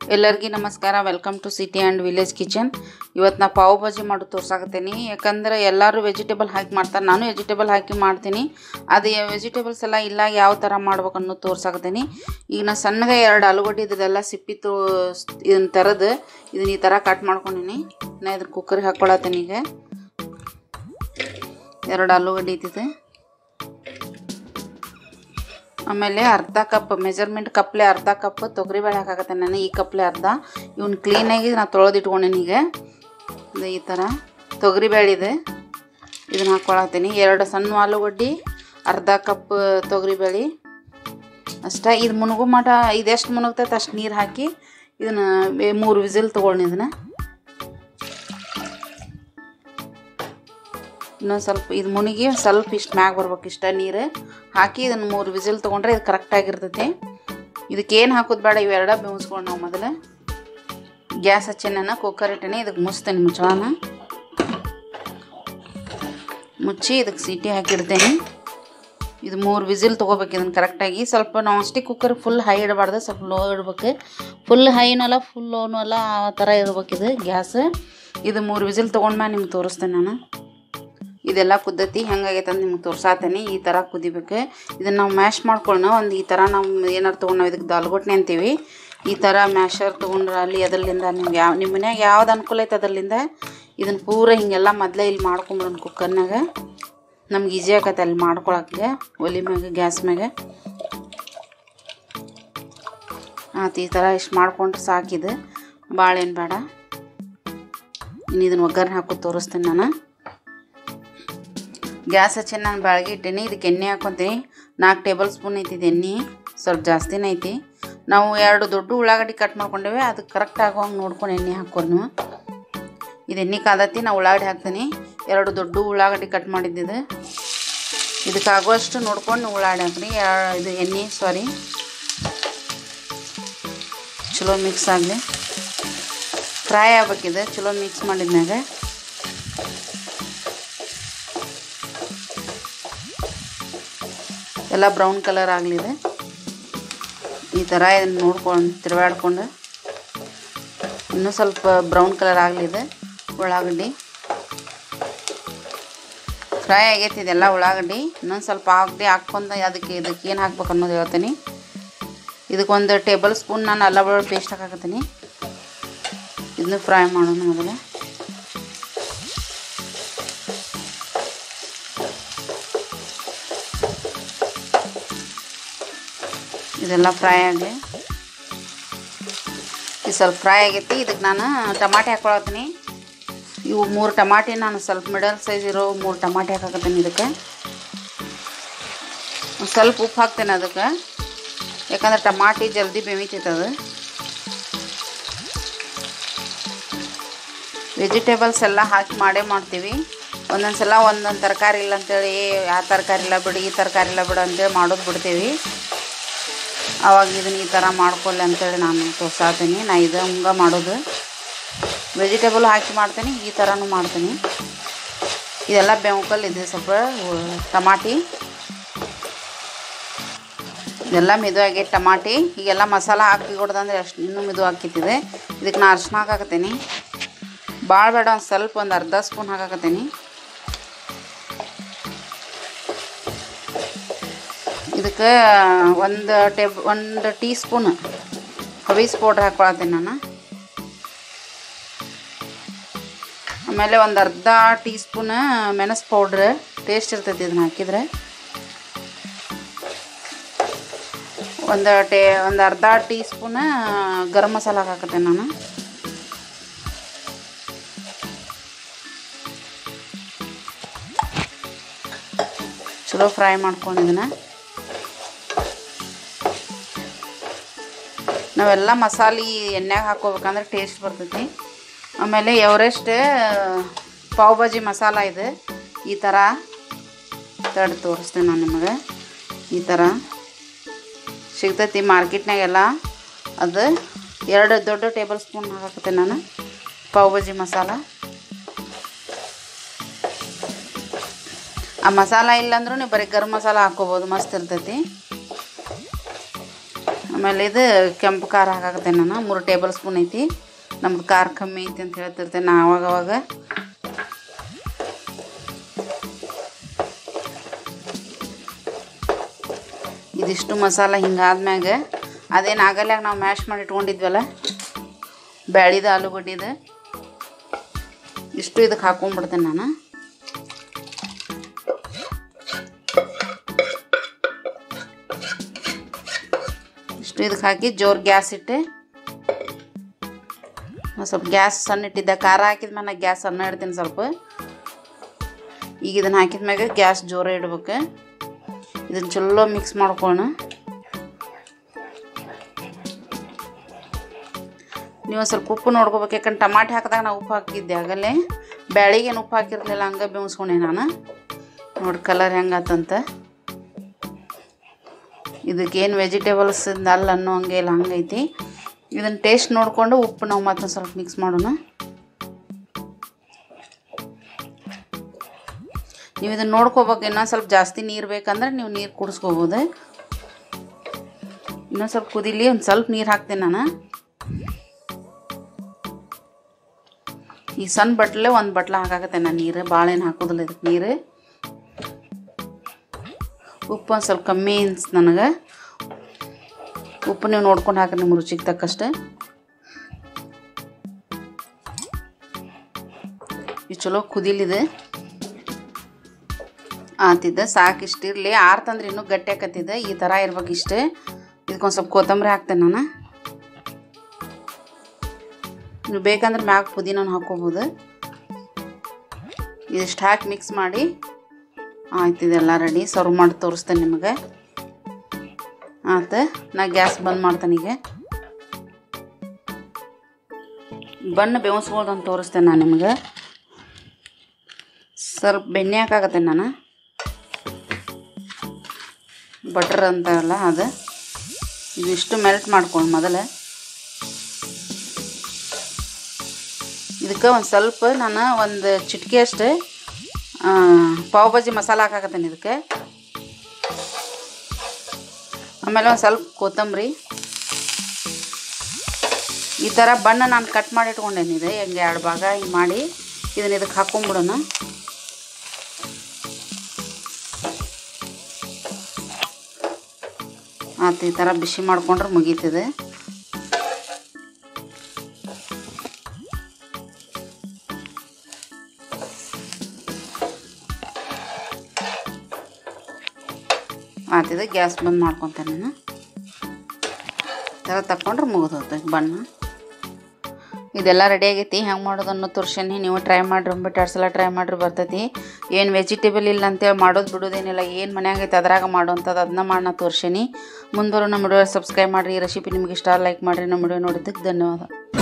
ಎಲ್ಲರಿಗೂ ನಮಸ್ಕಾರ welcome to city and village kitchen ಇವತ್ತು ನಾ ಪಾವ್ ಭಾಜಿ ಮಾಡೋದು ತೋರ್ಸಾಕತ್ತೀನಿ ಯಾಕಂದ್ರೆ ಎಲ್ಲರೂ ವೆಜಿಟೇಬಲ್ ಹಾಕಿ ಮಾಡ್ತಾರೆ ನಾನು ವೆಜಿಟೇಬಲ್ ಹಾಕಿ ಮಾಡ್ತೀನಿ ಅದು ವೆಜಿಟೇಬಲ್ಸ್ ಎಲ್ಲ ಇಲ್ಲ ಯಾವ ಥರ ಮಾಡ್ಬೇಕು ಅನ್ನೋದು ತೋರ್ಸಾಕತ್ತೀನಿ ಈಗ ನಾ ಸಣ್ಣಗೆ ಎರಡು ಆಲೂಗಡ್ಡೆ ಇದೆಲ್ಲ ಸಿಪ್ಪಿ ತೋ ಇದನ್ನ ತರದು ಇದನ್ನ ಈ ಥರ ಕಟ್ ಮಾಡ್ಕೊಂಡಿನಿ ನಾ ಇದ್ರ ಕುಕ್ಕರ್ಗೆ ಹಾಕ್ಕೊಳತ್ತೀನಿ ಈಗ ಎರಡು ಆಲೂಗಡ್ಡೆ ಇದ್ದಿದೆ ಆಮೇಲೆ ಅರ್ಧ ಕಪ್ ಮೆಜರ್ಮೆಂಟ್ ಕಪ್ಲೆ ಅರ್ಧ ಕಪ್ ತೊಗರಿಬೇಳೆ ಹಾಕಾಕತ್ತೆ ನಾನು ಈ ಕಪ್ಲೆ ಅರ್ಧ ಇವ್ನ ಕ್ಲೀನಾಗಿ ನಾನು ತೊಳೆದಿಟ್ಕೊಂಡೇನಿ ಈಗ ಇದು ಈ ಥರ ತೊಗರಿಬೇಳೆ ಇದೆ ಇದನ್ನ ಹಾಕ್ಕೊಳತ್ತೀನಿ ಎರಡು ಸಣ್ಣ ಆಲೂಗಡ್ಡೆ ಅರ್ಧ ಕಪ್ ತೊಗರಿಬೇಳೆ ಅಷ್ಟೇ ಇದು ಮುನುಗು ಮಟ ಇದೆಷ್ಟು ಮುನುಗ್ತೈತೆ ಅಷ್ಟು ನೀರು ಹಾಕಿ ಇದನ್ನು ಮೂರು ವಿಸಿಲ್ ತೊಗೊಂಡು ಇದನ್ನು ಇನ್ನೊಂದು ಸ್ವಲ್ಪ ಇದು ಮುನಿಗಿ ಸ್ವಲ್ಪ ಇಷ್ಟು ಮ್ಯಾಗ ಬರ್ಬೇಕು ಇಷ್ಟ ನೀರು ಹಾಕಿ ಇದನ್ನು ಮೂರು ವಿಸಿಲ್ ತೊಗೊಂಡ್ರೆ ಇದು ಕರೆಕ್ಟಾಗಿರ್ತೈತಿ ಇದಕ್ಕೆ ಏನು ಹಾಕೋದು ಬೇಡ ಇವೆರಡ ಬೇವಿಸ್ಕೊಂಡು ನಾವು ಮೊದಲು ಗ್ಯಾಸ್ ಹಚ್ಚೇನ ಕುಕ್ಕರ್ ಇಟ್ಟೇನೆ ಇದಕ್ಕೆ ಮುಚ್ತೇನೆ ಮುಚ್ಚಳನ ಮುಚ್ಚಿ ಇದಕ್ಕೆ ಸೀಟಿ ಹಾಕಿಡ್ತೇನೆ ಇದು ಮೂರು ವಿಸಿಲ್ ತೊಗೋಬೇಕು ಇದನ್ನು ಕರೆಕ್ಟಾಗಿ ಸ್ವಲ್ಪ non stick cooker full high ಇಡಬಾರ್ದು ಸ್ವಲ್ಪ ಲೋ ಇಡ್ಬೇಕು ಫುಲ್ ಹೈನೂ ಅಲ್ಲ ಫುಲ್ ಲೋನು ಅಲ್ಲ ಆ ಥರ ಇರ್ಬೇಕು ಇದು ಗ್ಯಾಸ್ ಇದು ಮೂರು ವಿಸಿಲ್ ತೊಗೊಂಡ್ಮೇಲೆ ನಿಮ್ಗೆ ತೋರಿಸ್ತೇನೆ ನಾನು ಇದೆಲ್ಲ ಕುದ್ದತಿ ಹೆಂಗಾಗೈತೆ ಅಂತ ನಿಮ್ಗೆ ತೋರ್ಸಾತೇನೆ ಈ ಥರ ಕುದಿಬೇಕು ಇದನ್ನು ನಾವು ಮ್ಯಾಶ್ ಮಾಡ್ಕೊಳ್ಳೋಣ ಒಂದು ಈ ಥರ ನಾವು ಏನಾರು ತೊಗೊಂಡು ನಾವು ಇದಕ್ಕೆ ದಾಲ್ಗೊಟ್ನೆ ಅಂತೀವಿ ಈ ಥರ ಮ್ಯಾಶರ್ ತೊಗೊಂಡ್ರೆ ಅಲ್ಲಿ ಅದರಲ್ಲಿಂದ ನಿಮ್ಗೆ ಯಾವ ನಿಮ್ಮ ಮನ್ಯಾಗ ಯಾವ್ದು ಅನುಕೂಲ ಐತೆ ಅದರಲ್ಲಿಂದ ಇದನ್ನು ಪೂರ ಹಿಂಗೆಲ್ಲ ಮೊದಲೇ ಇಲ್ಲಿ ಮಾಡ್ಕೊಂಬಿಡೋಣ ಕುಕ್ಕರ್ನಾಗ ನಮ್ಗೆ ಈಜಿ ಆಗತ್ತೆ ಅಲ್ಲಿ ಮಾಡ್ಕೊಳಕ್ಕೆ ಒಲಿ ಮ್ಯಾಗ ಗ್ಯಾಸ್ ಮ್ಯಾಗ ಆತು ಈ ಥರ ಇಷ್ಟು ಮಾಡ್ಕೊಂಡ್ರೆ ಸಾಕಿದು ಭಾಳ ಏನು ಬೇಡ ಇನ್ನು ಇದನ್ನು ಒಗ್ಗರಣೆ ಹಾಕೋದು ತೋರಿಸ್ತೇನೆ ನಾನು ಗ್ಯಾಸ್ ಹಚ್ಚಿ ನಾನು ಬಾಳ್ಗೆ ಇಟ್ಟೀನಿ ಇದಕ್ಕೆ ಎಣ್ಣೆ ಹಾಕ್ಕೊತೀನಿ ನಾಲ್ಕು ಟೇಬಲ್ ಸ್ಪೂನ್ ಐತಿ ಇದು ಎಣ್ಣೆ ಸ್ವಲ್ಪ ಜಾಸ್ತಿನೇ ಐತಿ ನಾವು ಎರಡು ದೊಡ್ಡ ಉಳ್ಳಾಗಡ್ಡಿ ಕಟ್ ಮಾಡ್ಕೊಂಡೇವೆ ಅದಕ್ಕೆ ಕರೆಕ್ಟ್ ಆಗೋಂಗೆ ನೋಡ್ಕೊಂಡು ಎಣ್ಣೆ ಹಾಕೋರು ನೀವು ಇದು ಎಣ್ಣೆ ಕಾದತಿ ನಾವು ಉಳ್ಳಾಗಡ್ಡಿ ಹಾಕ್ತೀನಿ ಎರಡು ದೊಡ್ಡ ಉಳ್ಳಾಗಡ್ಡಿ ಕಟ್ ಮಾಡಿದ್ದಿದ್ದು ಇದಕ್ಕೆ ಆಗುವಷ್ಟು ನೋಡ್ಕೊಂಡು ನೀವು ಉಳ್ಳಾಗಡ್ಡಿ ಹಾಕ್ರಿ ಯಾ- ಇದು ಎಣ್ಣೆ ಸಾರಿ ಚಲೋ ಮಿಕ್ಸ್ ಆಗಲಿ ಫ್ರೈ ಆಗ್ಬೇಕಿದೆ ಚಲೋ ಮಿಕ್ಸ್ ಮಾಡಿದ್ಮ್ಯಾಗ ಎಲ್ಲ ಬ್ರೌನ್ ಕಲರ್ ಆಗಲಿದೆ ಈ ಥರ ಇದನ್ನು ನೋಡ್ಕೊಂಡು ತಿರುಗಾಡ್ಕೊಂಡು ಇನ್ನೂ ಸ್ವಲ್ಪ ಬ್ರೌನ್ ಕಲರ್ ಆಗಲಿದೆ ಉಳ್ಳಾಗಡ್ಡಿ ಫ್ರೈ ಆಗೈತಿ ಇದೆಲ್ಲ ಉಳ್ಳಾಗಡ್ಡಿ ಇನ್ನೊಂದು ಸ್ವಲ್ಪ ಆಗಡಿ ಹಾಕ್ಕೊಂಡು ಅದಕ್ಕೆ ಇದಕ್ಕೆ ಏನು ಹಾಕ್ಬೇಕು ಅನ್ನೋದು ಹೇಳ್ತೀನಿ ಇದಕ್ಕೊಂದು ಟೇಬಲ್ ಸ್ಪೂನ್ ನಾನು ಅಲ್ಲ ಬೆಳ್ಳುಳ್ಳಿ ಪೇಸ್ಟ್ ಹಾಕಾಕತ್ತೀನಿ ಇದನ್ನು ಫ್ರೈ ಮಾಡೋಣ ಮೊದಲು ಇದೆಲ್ಲ ಫ್ರೈ ಆಗಲಿ ಇದು ಸ್ವಲ್ಪ ಫ್ರೈ ಆಗೈತಿ ಇದಕ್ಕೆ ನಾನು ಟಮಾಟೆ ಹಾಕೊಳತ್ತೀನಿ ಇವು ಮೂರು ಟಮಾಟಿ ನಾನು ಸ್ವಲ್ಪ ಮಿಡಲ್ ಸೈಜ್ ಇರೋ ಮೂರು ಟಮಾಟೆ ಹಾಕಕತ್ತೀನಿ ಇದಕ್ಕೆ ಒಂದ್ ಸ್ವಲ್ಪ ಉಪ್ಪು ಹಾಕ್ತೇನೆ ಅದಕ್ಕೆ ಯಾಕಂದ್ರೆ ಟಮಾಟಿ ಜಲ್ದಿ ಬೇವಿತೈತೆ ಅದು ವೆಜಿಟೇಬಲ್ಸ್ ಎಲ್ಲ ಹಾಕಿ ಮಾಡೇ ಮಾಡ್ತೀವಿ ಒಂದೊಂದು ಸಲ ಒಂದೊಂದು ತರಕಾರಿ ಇಲ್ಲ ಅಂತೇಳಿ ಆ ತರಕಾರಿ ಇಲ್ಲ ಬಿಡು ಈ ತರಕಾರಿ ಇಲ್ಲ ಬಿಡು ಅಂತೇಳಿ ಮಾಡೋದು ಬಿಡ್ತೀವಿ ಅವಾಗ ಇದನ್ನ ಈ ಥರ ಮಾಡ್ಕೊಳ್ಳಿ ಅಂತೇಳಿ ನಾನು ತೋರ್ಸಾತೀನಿ ನಾ ಇದು ಹಂಗೆ ಮಾಡೋದು ವೆಜಿಟೇಬಲ್ ಹಾಕಿ ಮಾಡ್ತೀನಿ ಈ ಥರನೂ ಮಾಡ್ತೀನಿ ಇದೆಲ್ಲ ಬೆಂಕಲ್ ಇದೆ ಸ್ವಲ್ಪ ಉ- ಟಮಾಟಿ ಇದೆಲ್ಲ ಮೆದು ಆಗೈತೆ ಟಮಾಟಿ ಈಗೆಲ್ಲ ಮಸಾಲ ಹಾಕಿ ಕೊಡ್ದಂದ್ರೆ ಅಷ್ಟು ಇನ್ನೂ ಮೆದು ಹಾಕಿತ್ತಿದೆ ಇದಕ್ಕೆ ನಾ ಅರ್ಶಿನ ಹಾಕಾಕತ್ತೀನಿ ಭಾಳ ಬೇಡ ಒಂದು ಸ್ವಲ್ಪ ಒಂದು ಅರ್ಧ ಸ್ಪೂನ್ ಹಾಕಾಕತ್ತೀನಿ ಇದಕ್ಕೆ ಒಂದು ಟೇಬ್ ಒಂದು ಟೀ ಸ್ಪೂನ್ ಹಬೀಸ್ ಪೌಡ್ರ್ ಹಾಕ್ಕೊಳತ್ತೀನಿ ನಾನು ಆಮೇಲೆ ಒಂದು ಅರ್ಧ ಟೀ ಸ್ಪೂನ್ ಮೆಣಸು ಪೌಡ್ರ್ ಟೇಸ್ಟ್ ಇರ್ತೈತಿ ಇದನ್ನ ಹಾಕಿದ್ರೆ ಒಂದು ಟೇ ಒಂದು ಅರ್ಧ ಟೀ ಸ್ಪೂನ್ ಗರಂ ಮಸಾಲ ಹಾಕತ್ತೆ ನಾನು ಚಲೋ ಫ್ರೈ ಮಾಡ್ಕೊಂಡಿದ್ದೀನಿ ನಾವೆಲ್ಲ ಮಸಾಲೆ ಎಣ್ಣೆಗೆ ಹಾಕೋಬೇಕಂದ್ರೆ ಟೇಸ್ಟ್ ಬರ್ತೈತಿ ಆಮೇಲೆ ಎವರೆಸ್ಟ್ ಪಾವ್ ಭಾಜಿ ಮಸಾಲ ಇದೆ ಈ ಥರ ತಡ್ ತೋರಿಸ್ತೇನೆ ನಾನು ನಿಮಗೆ ಈ ಥರ ಸಿಗ್ತೈತಿ ಮಾರ್ಕೆಟ್ನಾಗೆಲ್ಲ ಅದು ಎರಡು ದೊಡ್ಡ ಟೇಬಲ್ ಸ್ಪೂನ್ ಹಾಕತ್ತೆ ನಾನು ಪಾವ್ ಭಾಜಿ ಮಸಾಲ ಆ ಮಸಾಲ ಇಲ್ಲಾಂದ್ರೂ ನೀವು ಬರೀ ಗರಂ ಮಸಾಲ ಹಾಕ್ಕೋಬೋದು ಮಸ್ತ್ ಇರ್ತೈತಿ ಆಮೇಲೆ ಇದು ಕೆಂಪು ಖಾರ ಹಾಕಾಕತ್ತೇನೆ ನಾನು ಮೂರು ಟೇಬಲ್ ಸ್ಪೂನ್ ಐತಿ ನಮ್ದು ಖಾರ ಕಮ್ಮಿ ಐತಿ ಅಂತ ಹೇಳ್ತಿರ್ತೇನೆ ನಾ ಅವಾಗ ಅವಾಗ ಇದಿಷ್ಟು ಮಸಾಲ ಹಿಂಗಾದ್ಮ್ಯಾಗ ಅದೇನು ಆಗಲ್ಯಾಗ ನಾವು ಮ್ಯಾಶ್ ಮಾಡಿ ಇಟ್ಕೊಂಡಿದ್ವಲ್ಲ ಬ್ಯಾಳಿದ ಆಲೂಗಡ್ಡಿದು ಇಷ್ಟು ಇದಕ್ಕೆ ಹಾಕೊಂಡ್ಬಿಡ್ತೇನೆ ನಾನು ಇಷ್ಟು ಇದಕ್ಕೆ ಹಾಕಿ ಜೋರು ಗ್ಯಾಸ್ ಇಟ್ಟೆ ಒಂದ್ ಸ್ವಲ್ಪ ಗ್ಯಾಸ್ ಸಣ್ಣ ಇಟ್ಟಿದ್ದೆ ಖಾರ ಹಾಕಿದ ಮೇಲೆ ಗ್ಯಾಸ್ ಸಣ್ಣ ಇಡ್ತೀನಿ ಸ್ವಲ್ಪ ಈಗ ಇದನ್ನು ಹಾಕಿದ ಮ್ಯಾಗ ಗ್ಯಾಸ್ ಜೋರ ಇಡ್ಬೇಕು ಇದನ್ನು ಚಲೋ ಮಿಕ್ಸ್ ಮಾಡ್ಕೊಳ್ಳೋಣ ನೀವು ಒಂದ್ ಸ್ವಲ್ಪ ಉಪ್ಪು ನೋಡ್ಕೋಬೇಕು ಯಾಕಂದ್ರೆ ಟಮಾಟೆ ಹಾಕಿದಾಗ ನಾವು ಉಪ್ಪು ಹಾಕಿದ್ದೆ ಆಗಲ್ಲೇ ಬ್ಯಾಳಿಗೇನು ಉಪ್ಪು ಹಾಕಿರಲಿಲ್ಲ ಹಂಗೆ ಬೇವಿಸ್ಕೊಂಡೆ ನಾನು ನೋಡಿ ಕಲರ್ ಹೆಂಗಾತಂತ ಇದಕ್ಕೇನು ವೆಜಿಟೇಬಲ್ಸ್ ಅಲ್ಲ ಅನ್ನೋ ಹಂಗೆ ಇಲ್ಲ ಹಂಗೈತಿ ಇದನ್ನು ಟೇಸ್ಟ್ ನೋಡಿಕೊಂಡು ಉಪ್ಪು ನಾವು ಮತ್ತೊಂದು ಸ್ವಲ್ಪ ಮಿಕ್ಸ್ ಮಾಡೋಣ ನೀವು ಇದನ್ನು ನೋಡ್ಕೋಬೇಕು ಇನ್ನೊಂದು ಸ್ವಲ್ಪ ಜಾಸ್ತಿ ನೀರು ಬೇಕಂದ್ರೆ ನೀವು ನೀರು ಕುಡಿಸ್ಕೋಬೋದು ಇನ್ನೊಂದು ಸ್ವಲ್ಪ ಕುದೀಲಿ ಒಂದು ಸ್ವಲ್ಪ ನೀರು ಹಾಕ್ತೀನಿ ನಾನು ಈ ಸಣ್ಣ ಬಟ್ಲೆ ಒಂದು ಬಟ್ಲ ಹಾಕಾಕತ್ತೆ ನಾನು ನೀರು ಭಾಳ ಏನು ಹಾಕೋದಿಲ್ಲ ಇದಕ್ಕೆ ನೀರು ಉಪ್ಪು ಒಂದು ಸ್ವಲ್ಪ ಕಮ್ಮಿ ಅನ್ಸ್ ನನಗೆ ಉಪ್ಪು ನೀವು ನೋಡ್ಕೊಂಡು ಹಾಕಿ ನಿಮ್ಮ ರುಚಿಗೆ ತಕ್ಕಷ್ಟು ಇದು ಚಲೋ ಕುದಿಲಿದೆ ಆತಿದ್ದ ಸಾಕು ಇಷ್ಟು ಇರಲಿ ಆರ್ತಂದ್ರೆ ಇನ್ನೂ ಗಟ್ಟಿ ಆಕತ್ತಿದ್ದೆ ಈ ಥರ ಇರ್ಬೇಕು ಇಷ್ಟು ಇದಕ್ಕೊಂದು ಸ್ವಲ್ಪ ಕೊತ್ತಂಬರಿ ಹಾಕ್ತೇನೆ ನಾನು ನೀವು ಬೇಕಂದ್ರೆ ಮ್ಯಾಗ ಪುದೀನ ಹಾಕ್ಕೋಬೋದು ಇದಿಷ್ಟು ಹಾಕಿ ಮಿಕ್ಸ್ ಮಾಡಿ ಆಯ್ತು ಇದೆಲ್ಲ ರೆಡಿ ಸರ್ವ್ ಮಾಡಿ ತೋರಿಸ್ತೇನೆ ನಿಮಗೆ ಆತ ನಾ ಗ್ಯಾಸ್ ಬಂದ್ ಮಾಡ್ತೇನೆ ಈಗ ಬಣ್ಣ ಬೇವಿಸ್ಬೋದು ಅಂತ ತೋರಿಸ್ತೇನೆ ನಾನು ನಿಮಗೆ ಸ್ವಲ್ಪ ಬೆಣ್ಣೆ ಹಾಕಾಕತ್ತೇನೆ ನಾನು ಬಟ್ರ್ ಅಂತಾರಲ್ಲ ಅದು ಇದಿಷ್ಟು ಮೆಲ್ಟ್ ಮಾಡ್ಕೊಂಡು ಮೊದಲು ಇದಕ್ಕೆ ಒಂದು ಸ್ವಲ್ಪ ನಾನು ಒಂದು ಚಿಟಿಕೆ ಅಷ್ಟು ಪಾವ್ ಭಾಜಿ ಮಸಾಲ ಹಾಕಾಕತ್ತೇನೆ ಇದಕ್ಕೆ ಆಮೇಲೆ ಒಂದು ಸ್ವಲ್ಪ ಕೊತ್ತಂಬರಿ ಈ ಥರ ಬಣ್ಣ ನಾನು ಕಟ್ ಮಾಡಿ ಇಟ್ಕೊಂಡೇನಿ ಇದು ಹೆಂಗೆ ಎರಡು ಭಾಗ ಹಿಂಗೆ ಮಾಡಿ ಇದನ್ನ ಇದಕ್ಕೆ ಹಾಕ್ಕೊಂಬಿಡೋಣ ಆತು ಈ ಥರ ಬಿಸಿ ಮಾಡ್ಕೊಂಡ್ರೆ ಮುಗೀತದೆ ಆತಿದೆ ಗ್ಯಾಸ್ ಬಂದ್ ಮಾಡ್ಕೊತೇನೆ ನಾನು ಈ ಥರ ತಗೊಂಡ್ರೆ ಮುಗಿದೋಗ್ತದೆ ಬಣ್ಣ ಇದೆಲ್ಲ ರೆಡಿ ಆಗೈತಿ ಹೆಂಗೆ ಮಾಡೋದು ಅನ್ನೋ ತೋರ್ಸೇನಿ ನೀವು ಟ್ರೈ ಮಾಡಿರಿ ಒಂಬಿಟ್ಟು ಎರಡು ಸಲ ಟ್ರೈ ಮಾಡಿರಿ ಬರ್ತೈತಿ ಏನು ವೆಜಿಟೇಬಲ್ ಇಲ್ಲ ಅಂತೇಳಿ ಮಾಡೋದು ಬಿಡೋದೇನಿಲ್ಲ ಏನು ಮನ್ಯಾಗ ಐತೆ ಅದ್ರಾಗ ಮಾಡೋಂಥದ್ದು ಅದನ್ನ ಮಾಡಿ ನಾ ತೋರ್ಸೇನಿ ಮುಂದೆ ಬರೋ ನಮ್ಮ ವಿಡಿಯೋ ಸಬ್ಸ್ಕ್ರೈಬ್ ಮಾಡಿರಿ ಈ ರೆಸಿಪಿ ನಿಮ್ಗೆ ಇಷ್ಟ ಲೈಕ್ ಮಾಡಿರಿ ನಮ್ಮ ವಿಡಿಯೋ ನೋಡಿದ್ದಕ್ಕೆ ಧನ್ಯವಾದ